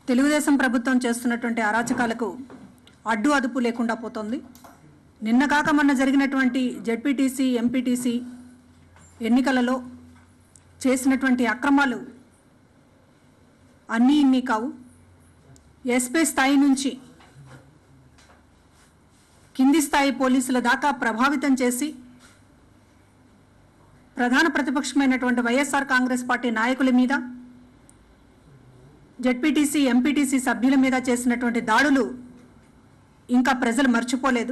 తెలుగుదేశం ప్రభుత్వం చేస్తున్నటువంటి అరాచకాలకు అడ్డు అదుపు లేకుండా పోతుంది నిన్న కాక మొన్న జరిగినటువంటి జెడ్పీటీసీ ఎంపీటీసీ ఎన్నికలలో చేసినటువంటి అక్రమాలు అన్నీ ఇన్ని కావు ఎస్పీ స్థాయి నుంచి కింది స్థాయి పోలీసుల దాకా ప్రభావితం చేసి ప్రధాన ప్రతిపక్షమైనటువంటి వైఎస్ఆర్ కాంగ్రెస్ పార్టీ నాయకుల మీద జెడ్పీటీసీ ఎంపీటీసీ సభ్యుల మీద చేసినటువంటి దాడులు ఇంకా ప్రజలు మర్చిపోలేదు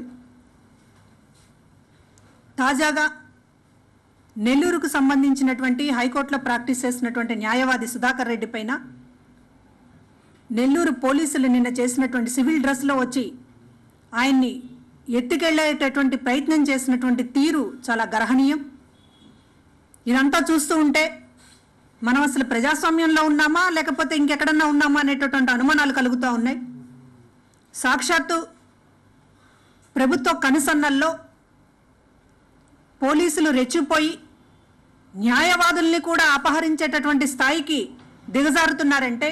తాజాగా నెల్లూరుకు సంబంధించినటువంటి హైకోర్టులో ప్రాక్టీస్ చేసినటువంటి న్యాయవాది సుధాకర్ రెడ్డి పైన నెల్లూరు పోలీసులు నిన్న చేసినటువంటి సివిల్ డ్రెస్లో వచ్చి ఆయన్ని ఎత్తుకెళ్లేటటువంటి ప్రయత్నం చేసినటువంటి తీరు చాలా గర్హనీయం ఇదంతా చూస్తూ ఉంటే మనం అసలు ప్రజాస్వామ్యంలో ఉన్నామా లేకపోతే ఇంకెక్కడన్నా ఉన్నామా అనేటటువంటి అనుమానాలు కలుగుతూ ఉన్నాయి సాక్షాత్తు ప్రభుత్వ కనుసన్నల్లో పోలీసులు రెచ్చిపోయి న్యాయవాదుల్ని కూడా అపహరించేటటువంటి స్థాయికి దిగజారుతున్నారంటే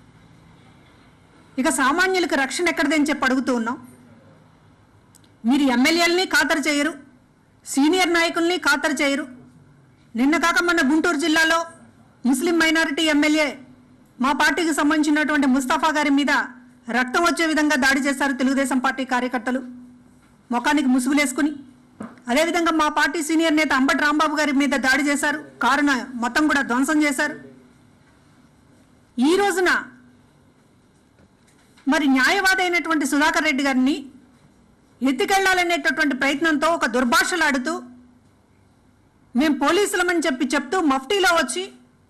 ఇక సామాన్యులకు రక్షణ ఎక్కడిదని చెప్పి అడుగుతూ ఉన్నాం మీరు ఎమ్మెల్యేలని ఖాతరు చేయరు సీనియర్ నాయకుల్ని ఖాతరు చేయరు నిన్న కాక మొన్న గుంటూరు జిల్లాలో ముస్లిం మైనారిటీ ఎమ్మెల్యే మా పార్టీకి సంబంధించినటువంటి ముస్తఫా గారి మీద రక్తం వచ్చే విధంగా దాడి చేశారు తెలుగుదేశం పార్టీ కార్యకర్తలు ముఖానికి ముసుగులేసుకుని అదేవిధంగా మా పార్టీ సీనియర్ నేత అంబటి రాంబాబు గారి మీద దాడి చేశారు కారును మొత్తం కూడా ధ్వంసం చేశారు ఈ రోజున మరి న్యాయవాది అయినటువంటి సుధాకర్ రెడ్డి గారిని ఎత్తుకెళ్లాలనేటటువంటి ప్రయత్నంతో ఒక దుర్భాషలాడుతూ మేము పోలీసులమని చెప్పి చెప్తూ మఫ్టీలో వచ్చి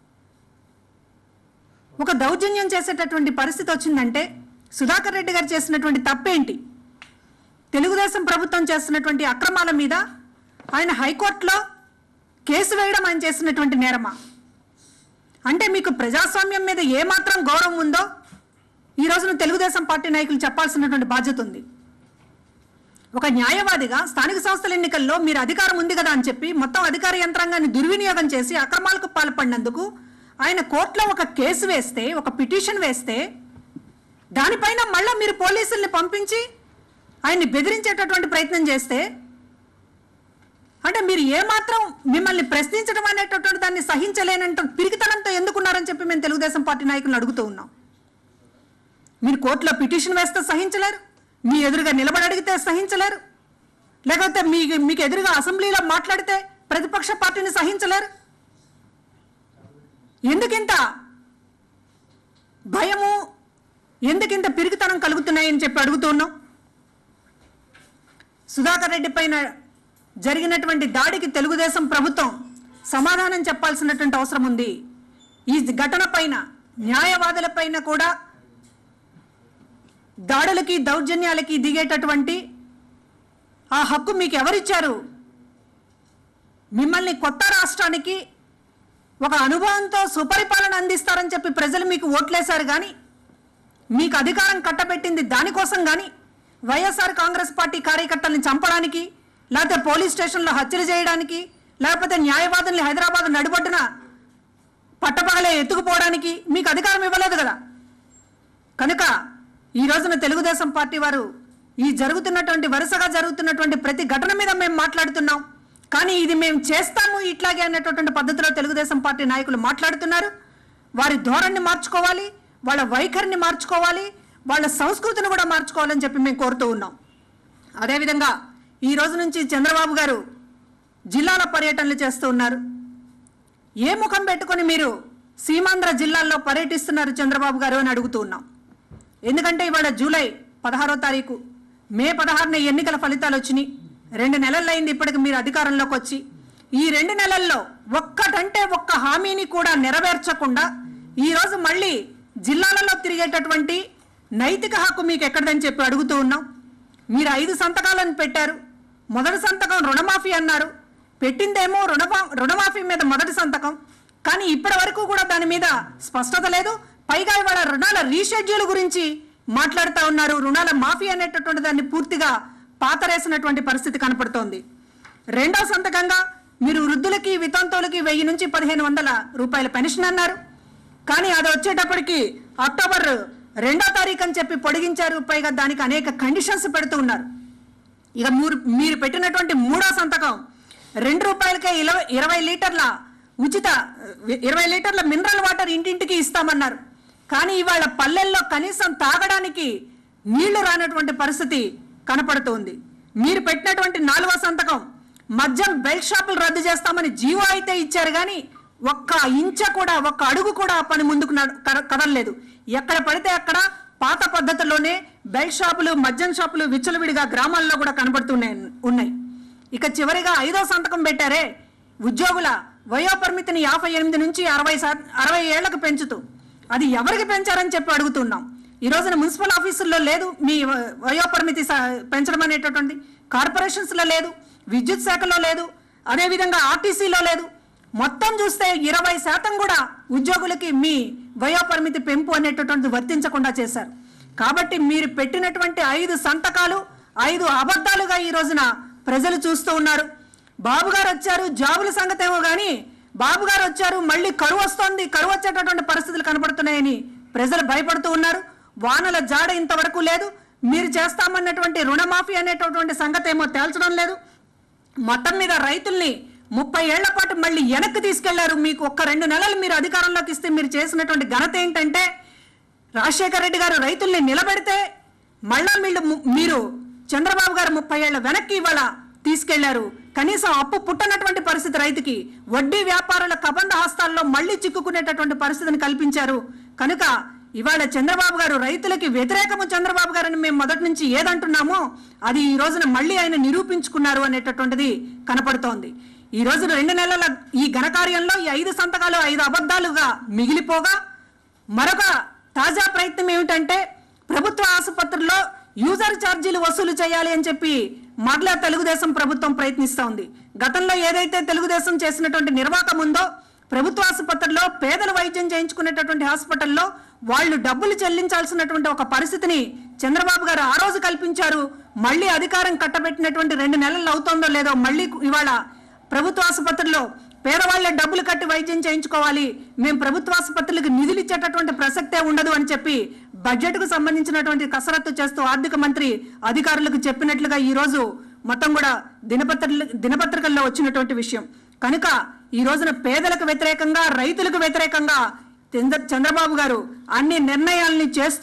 ఒక దౌర్జన్యం చేసేటటువంటి పరిస్థితి వచ్చిందంటే సుధాకర్ రెడ్డి గారు చేసినటువంటి తప్పేంటి తెలుగుదేశం ప్రభుత్వం చేస్తున్నటువంటి అక్రమాల మీద ఆయన హైకోర్టులో కేసు వేయడం ఆయన చేసినటువంటి నేరమా అంటే మీకు ప్రజాస్వామ్యం మీద ఏమాత్రం గౌరవం ఉందో ఈ రోజున తెలుగుదేశం పార్టీ నాయకులు చెప్పాల్సినటువంటి బాధ్యత ఉంది ఒక న్యాయవాదిగా స్థానిక సంస్థల ఎన్నికల్లో మీరు అధికారం ఉంది కదా అని చెప్పి మొత్తం అధికార యంత్రాంగాన్ని దుర్వినియోగం చేసి అక్రమాలకు పాల్పడినందుకు ఆయన కోర్టులో ఒక కేసు వేస్తే ఒక పిటిషన్ వేస్తే దానిపైన మళ్ళా మీరు పోలీసుల్ని పంపించి ఆయన్ని బెదిరించేటటువంటి ప్రయత్నం చేస్తే అంటే మీరు ఏమాత్రం మిమ్మల్ని ప్రశ్నించడం అనేటటువంటి దాన్ని సహించలేనంత పిరికితనంతో ఎందుకున్నారని చెప్పి మేము తెలుగుదేశం పార్టీ నాయకులను అడుగుతూ ఉన్నాం మీరు కోర్టులో పిటిషన్ వేస్తే సహించలేరు మీ ఎదురుగా నిలబడి అడిగితే సహించలేరు లేకపోతే మీ మీకు ఎదురుగా అసెంబ్లీలో మాట్లాడితే ప్రతిపక్ష పార్టీని సహించలేరు ఎందుకింత భయము ఎందుకింత పిరికితనం కలుగుతున్నాయని చెప్పి అడుగుతున్నాం సుధాకర్ రెడ్డి పైన జరిగినటువంటి దాడికి తెలుగుదేశం ప్రభుత్వం సమాధానం చెప్పాల్సినటువంటి అవసరం ఉంది ఈ ఘటన పైన న్యాయవాదుల పైన కూడా దాడులకి దౌర్జన్యాలకి దిగేటటువంటి ఆ హక్కు మీకు ఎవరిచ్చారు మిమ్మల్ని కొత్త రాష్ట్రానికి ఒక అనుభవంతో సుపరిపాలన అందిస్తారని చెప్పి ప్రజలు మీకు ఓట్లేశారు కానీ మీకు అధికారం కట్టబెట్టింది దానికోసం కానీ వైఎస్ఆర్ కాంగ్రెస్ పార్టీ కార్యకర్తల్ని చంపడానికి లేకపోతే పోలీస్ స్టేషన్లో హత్యలు చేయడానికి లేకపోతే న్యాయవాదుల్ని హైదరాబాద్ నడిబొడ్డున పట్టపగలే ఎత్తుకుపోవడానికి మీకు అధికారం ఇవ్వలేదు కదా కనుక ఈ రోజున తెలుగుదేశం పార్టీ వారు ఈ జరుగుతున్నటువంటి వరుసగా జరుగుతున్నటువంటి ప్రతి ఘటన మీద మేము మాట్లాడుతున్నాం కానీ ఇది మేము చేస్తాము ఇట్లాగే అనేటటువంటి పద్ధతిలో తెలుగుదేశం పార్టీ నాయకులు మాట్లాడుతున్నారు వారి ధోరణిని మార్చుకోవాలి వాళ్ళ వైఖరిని మార్చుకోవాలి వాళ్ళ సంస్కృతిని కూడా మార్చుకోవాలని చెప్పి మేము కోరుతూ ఉన్నాం అదేవిధంగా ఈ రోజు నుంచి చంద్రబాబు గారు జిల్లాల పర్యటనలు చేస్తూ ఉన్నారు ఏ ముఖం పెట్టుకొని మీరు సీమాంధ్ర జిల్లాల్లో పర్యటిస్తున్నారు చంద్రబాబు గారు అని అడుగుతూ ఉన్నాం ఎందుకంటే ఇవాళ జూలై పదహారో తారీఖు మే పదహారున ఎన్నికల ఫలితాలు వచ్చినాయి రెండు నెలలైంది ఇప్పటికి మీరు అధికారంలోకి వచ్చి ఈ రెండు నెలల్లో ఒక్కటంటే ఒక్క హామీని కూడా నెరవేర్చకుండా ఈరోజు మళ్ళీ జిల్లాలలో తిరిగేటటువంటి నైతిక హక్కు మీకు ఎక్కడదని చెప్పి అడుగుతూ ఉన్నాం మీరు ఐదు సంతకాలను పెట్టారు మొదటి సంతకం రుణమాఫీ అన్నారు పెట్టిందేమో రుణమా రుణమాఫీ మీద మొదటి సంతకం కానీ ఇప్పటి వరకు కూడా దాని మీద స్పష్టత లేదు పైగా ఇవాళ రుణాల రీషెడ్యూల్ గురించి మాట్లాడుతూ ఉన్నారు రుణాల మాఫీ అనేటటువంటి దాన్ని పూర్తిగా పాతరేసినటువంటి పరిస్థితి కనపడుతోంది రెండో సంతకంగా మీరు వృద్ధులకి వితంతువులకి వెయ్యి నుంచి పదిహేను వందల రూపాయల పెన్షన్ అన్నారు కానీ అది వచ్చేటప్పటికి అక్టోబర్ రెండో తారీఖు అని చెప్పి పొడిగించారు పైగా దానికి అనేక కండిషన్స్ పెడుతూ ఉన్నారు ఇక మీరు మీరు పెట్టినటువంటి మూడో సంతకం రెండు రూపాయలకే ఇరవై ఇరవై లీటర్ల ఉచిత ఇరవై లీటర్ల మినరల్ వాటర్ ఇంటింటికి ఇస్తామన్నారు కానీ ఇవాళ పల్లెల్లో కనీసం తాగడానికి నీళ్లు రానటువంటి పరిస్థితి కనపడుతోంది మీరు పెట్టినటువంటి నాలుగో సంతకం మద్యం బెల్ట్ షాపులు రద్దు చేస్తామని జీవో అయితే ఇచ్చారు కానీ ఒక్క ఇంచ కూడా ఒక్క అడుగు కూడా ఆ పని ముందుకు నడ- కద- కదలలేదు ఎక్కడ పడితే అక్కడ పాత పద్ధతిలోనే బెల్ట్ షాపులు మద్యం షాపులు విచ్చలవిడిగా గ్రామాల్లో కూడా కనబడుతున్నాయి ఉన్నాయి ఇక చివరిగా ఐదో సంతకం పెట్టారే ఉద్యోగుల వయోపరిమితిని యాభై ఎనిమిది నుంచి అరవై శా అరవై ఏళ్లకు పెంచుతూ అది ఎవరికి పెంచారని చెప్పి అడుగుతున్నాం ఈ రోజున మున్సిపల్ ఆఫీసుల్లో లేదు మీ వ- వయోపరిమితి స- పెంచడం అనేటటువంటి కార్పొరేషన్స్లో లేదు విద్యుత్ శాఖలో లేదు అదేవిధంగా ఆర్టీసీలో లేదు మొత్తం చూస్తే ఇరవై శాతం కూడా ఉద్యోగులకి మీ వయోపరిమితి పెంపు అనేటటువంటిది వర్తించకుండా చేశారు కాబట్టి మీరు పెట్టినటువంటి ఐదు సంతకాలు ఐదు అబద్ధాలుగా ఈ రోజున ప్రజలు చూస్తూ ఉన్నారు బాబు గారు వచ్చారు జాబుల సంగతి ఏమో కానీ బాబు గారు వచ్చారు మళ్ళీ కరువు వస్తోంది కరువు వచ్చేటటువంటి పరిస్థితులు కనబడుతున్నాయని ప్రజలు భయపడుతూ ఉన్నారు వానల జాడ ఇంతవరకు లేదు మీరు చేస్తామన్నటువంటి రుణమాఫీ అనేటటువంటి సంగతి ఏమో తేల్చడం లేదు మొత్తం మీద రైతుల్ని ముప్పై ఏళ్ల పాటు మళ్ళీ వెనక్కి తీసుకెళ్లారు మీకు ఒక్క రెండు నెలలు మీరు అధికారంలోకి ఇస్తే మీరు చేసినటువంటి ఘనత ఏంటంటే రాజశేఖర రెడ్డి గారు రైతుల్ని నిలబెడితే మళ్ళా మీరు మీరు చంద్రబాబు గారు ముప్పై ఏళ్ల వెనక్కి ఇవాళ తీసుకెళ్లారు కనీసం అప్పు పుట్టనటువంటి పరిస్థితి రైతుకి వడ్డీ వ్యాపారుల కబంధ హస్తాల్లో మళ్ళీ చిక్కుకునేటటువంటి పరిస్థితిని కల్పించారు కనుక ఇవాళ చంద్రబాబు గారు రైతులకి వ్యతిరేకము చంద్రబాబు గారని మేము మొదటి నుంచి ఏదంటున్నామో అది ఈ రోజున మళ్ళీ ఆయన నిరూపించుకున్నారు అనేటటువంటిది కనపడుతోంది ఈ రోజున రెండు నెలల ఈ ఘనకార్యంలో ఈ ఐదు సంతకాలు ఐదు అబద్ధాలుగా మిగిలిపోగా మరొక తాజా ప్రయత్నం ఏమిటంటే ప్రభుత్వ ఆసుపత్రుల్లో యూజర్ ఛార్జీలు వసూలు చేయాలి అని చెప్పి మరలా తెలుగుదేశం ప్రభుత్వం ప్రయత్నిస్తూ ఉంది గతంలో ఏదైతే తెలుగుదేశం చేసినటువంటి నిర్వాహకం ఉందో ప్రభుత్వ ఆసుపత్రుల్లో పేదలు వైద్యం చేయించుకునేటటువంటి హాస్పిటల్లో వాళ్ళు డబ్బులు చెల్లించాల్సినటువంటి ఒక పరిస్థితిని చంద్రబాబు గారు ఆ రోజు కల్పించారు మళ్ళీ అధికారం కట్టబెట్టినటువంటి రెండు నెలలు అవుతోందో లేదో మళ్ళీ ఇవాళ ప్రభుత్వ ఆసుపత్రుల్లో పేదవాళ్ళే డబ్బులు కట్టి వైద్యం చేయించుకోవాలి మేము ప్రభుత్వ ఆసుపత్రులకు నిధులు ఇచ్చేటటువంటి ప్రసక్తే ఉండదు అని చెప్పి బడ్జెట్ కు సంబంధించినటువంటి కసరత్తు చేస్తూ ఆర్థిక మంత్రి అధికారులకు చెప్పినట్లుగా ఈ రోజు మొత్తం కూడా దినపత్రిక దినపత్రికల్లో వచ్చినటువంటి విషయం కనుక ఈ రోజున పేదలకు వ్యతిరేకంగా రైతులకు వ్యతిరేకంగా చంద్ర- చంద్రబాబు గారు అన్ని నిర్ణయాల్ని చేస్తూ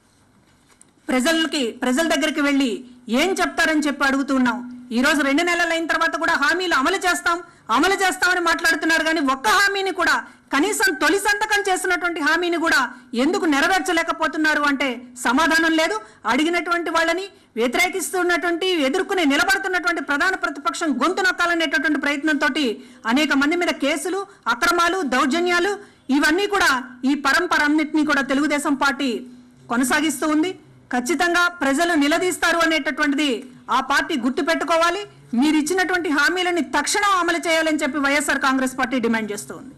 ప్రజలకి ప్రజల దగ్గరికి వెళ్ళి ఏం చెప్తారని చెప్పి అడుగుతున్నాం ఈ రోజు రెండు నెలలు అయిన తర్వాత కూడా హామీలు అమలు చేస్తాం అమలు చేస్తామని మాట్లాడుతున్నారు కానీ ఒక్క హామీని కూడా కనీసం తొలి సంతకం చేసినటువంటి హామీని కూడా ఎందుకు నెరవేర్చలేకపోతున్నారు అంటే సమాధానం లేదు అడిగినటువంటి వాళ్ళని వ్యతిరేకిస్తున్నటువంటి ఎదుర్కొనే నిలబడుతున్నటువంటి ప్రధాన ప్రతిపక్షం గొంతు నొక్కాలనేటటువంటి ప్రయత్నంతో అనేక మంది మీద కేసులు అక్రమాలు దౌర్జన్యాలు ఇవన్నీ కూడా ఈ పరంపర అన్నింటినీ కూడా తెలుగుదేశం పార్టీ కొనసాగిస్తూ ఉంది ఖచ్చితంగా ప్రజలు నిలదీస్తారు అనేటటువంటిది ఆ పార్టీ గుర్తు పెట్టుకోవాలి మీరు ఇచ్చినటువంటి హామీలని తక్షణం అమలు చేయాలని చెప్పి వైఎస్ఆర్ కాంగ్రెస్ పార్టీ డిమాండ్ చేస్తూ ఉంది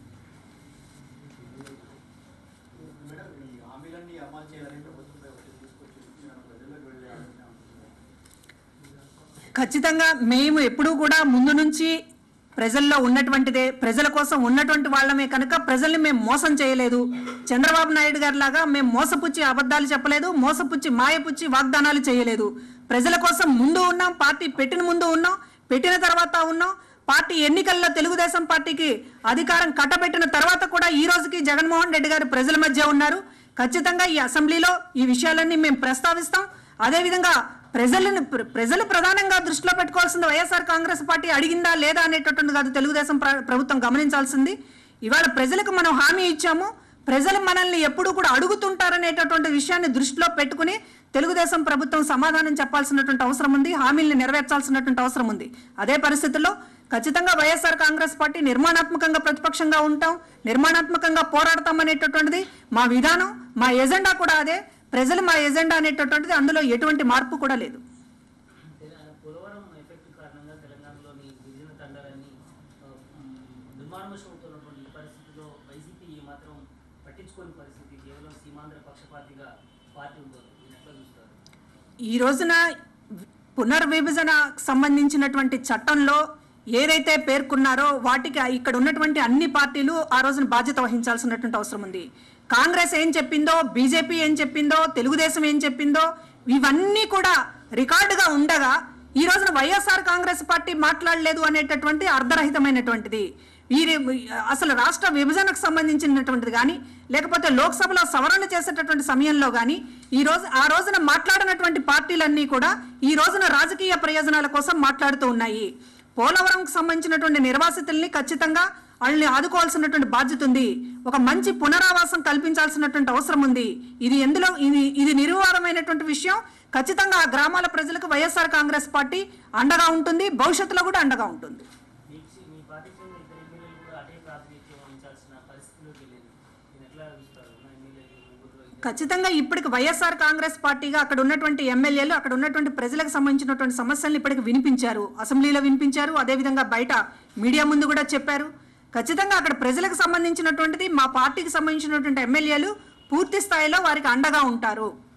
మేడం ఈ హామీలన్నీ అమలు చేయాలని ప్రభుత్వంపై ఒత్తిడి తీసుకొచ్చి మన ప్రజల్లోకి వెళ్ళే ఆలోచన ఉంటుందా? ఖచ్చితంగా మేము ఎప్పుడూ కూడా ముందు నుంచి ప్రజల్లో ఉన్నటువంటిదే ప్రజల కోసం ఉన్నటువంటి వాళ్ళమే కనుక ప్రజల్ని మేము మోసం చేయలేదు చంద్రబాబు నాయుడు గారి లాగా మేము మోసపుచ్చి అబద్ధాలు చెప్పలేదు మోసపుచ్చి మాయపుచ్చి వాగ్దానాలు చేయలేదు ప్రజల కోసం ముందు ఉన్నాం పార్టీ పెట్టిన ముందు ఉన్నాం పెట్టిన తర్వాత ఉన్నాం పార్టీ ఎన్నికల్లో తెలుగుదేశం పార్టీకి అధికారం కట్టబెట్టిన తర్వాత కూడా ఈ రోజుకి జగన్మోహన్ రెడ్డి గారు ప్రజల మధ్య ఉన్నారు ఖచ్చితంగా ఈ అసెంబ్లీలో ఈ విషయాలన్నీ మేము ప్రస్తావిస్తాం అదేవిధంగా ప్రజలను ప్ర- ప్రజలు ప్రధానంగా దృష్టిలో పెట్టుకోవాల్సింది వైఎస్ఆర్ కాంగ్రెస్ పార్టీ అడిగిందా లేదా అనేటటువంటి కాదు తెలుగుదేశం ప్ర- ప్రభుత్వం గమనించాల్సింది ఇవాళ ప్రజలకు మనం హామీ ఇచ్చాము ప్రజలు మనల్ని ఎప్పుడూ కూడా అడుగుతుంటారనేటటువంటి విషయాన్ని దృష్టిలో పెట్టుకుని తెలుగుదేశం ప్రభుత్వం సమాధానం చెప్పాల్సినటువంటి అవసరం ఉంది హామీల్ని నెరవేర్చాల్సినటువంటి అవసరం ఉంది అదే పరిస్థితుల్లో ఖచ్చితంగా వైఎస్ఆర్ కాంగ్రెస్ పార్టీ నిర్మాణాత్మకంగా ప్రతిపక్షంగా ఉంటాం నిర్మాణాత్మకంగా పోరాడతాం అనేటటువంటిది మా విధానం మా ఎజెండా కూడా అదే ప్రజలు మా ఎజెండా అనేటటువంటిది అందులో ఎటువంటి మార్పు కూడా లేదు తెలంగాణ పోలవరం ఎఫెక్ట్ కారణంగా తెలంగాణలోని గిరిజన తండాలన్నీ ఆ, మ్, దుర్మార్గమవుతున్నటువంటి ఈ పరిస్థితిలో వైసీపీ ఈ మాత్రం పట్టించుకోని పరిస్థితి కేవలం సీమాంధ్ర పక్షపాతిగా పార్టీ ఉంది దీన్ని ఎట్లా చూస్తారు ఈ రోజున పునర్విభజన సంబంధించినటువంటి చట్టంలో ఏదైతే పేర్కొన్నారో వాటికి ఇక్కడ ఉన్నటువంటి అన్ని పార్టీలు ఆ రోజున బాధ్యత వహించాల్సినటువంటి అవసరం ఉంది కాంగ్రెస్ ఏం చెప్పిందో బీజేపీ ఏం చెప్పిందో తెలుగుదేశం ఏం చెప్పిందో ఇవన్నీ కూడా రికార్డుగా ఉండగా ఈ రోజున వైఎస్ఆర్ కాంగ్రెస్ పార్టీ మాట్లాడలేదు అనేటటువంటి అర్ధరహితమైనటువంటిది వీరి అసలు రాష్ట్ర విభజనకు సంబంధించినటువంటిది కానీ లేకపోతే లోక్సభలో సవరణ చేసేటటువంటి సమయంలో కానీ ఈ రోజు ఆ రోజున మాట్లాడినటువంటి పార్టీలన్నీ కూడా ఈ రోజున రాజకీయ ప్రయోజనాల కోసం మాట్లాడుతూ ఉన్నాయి పోలవరంకు సంబంధించినటువంటి నిర్వాసితుల్ని ఖచ్చితంగా వాళ్ళని ఆదుకోవాల్సినటువంటి బాధ్యత ఉంది ఒక మంచి పునరావాసం కల్పించాల్సినటువంటి అవసరం ఉంది ఇది ఎందులో ఇది ఇది నిర్వారమైనటువంటి విషయం ఖచ్చితంగా ఆ గ్రామాల ప్రజలకు వైఎస్ఆర్ కాంగ్రెస్ పార్టీ అండగా ఉంటుంది భవిష్యత్తులో కూడా అండగా ఉంటుంది మీ మీ పార్టీకి చెందిన ఇతర ఎమ్మెల్యేలు కూడా అటే ప్రాతినిధ్యం వహించాల్సిన పరిస్థితిలోకి వెళ్ళింది దీన్ని ఎట్లా చూస్తారు ఉన్న ఎమ్మెల్యేలు ముగ్గురు ఇద్దరు ఖచ్చితంగా ఇప్పటికి వైఎస్ఆర్ కాంగ్రెస్ పార్టీగా అక్కడ ఉన్నటువంటి ఎమ్మెల్యేలు అక్కడ ఉన్నటువంటి ప్రజలకు సంబంధించినటువంటి సమస్యలను ఇప్పటికి వినిపించారు అసెంబ్లీలో వినిపించారు అదేవిధంగా బయట మీడియా ముందు కూడా చెప్పారు ఖచ్చితంగా అక్కడ ప్రజలకు సంబంధించినటువంటిది మా పార్టీకి సంబంధించినటువంటి ఎమ్మెల్యేలు పూర్తి స్థాయిలో వారికి అండగా ఉంటారు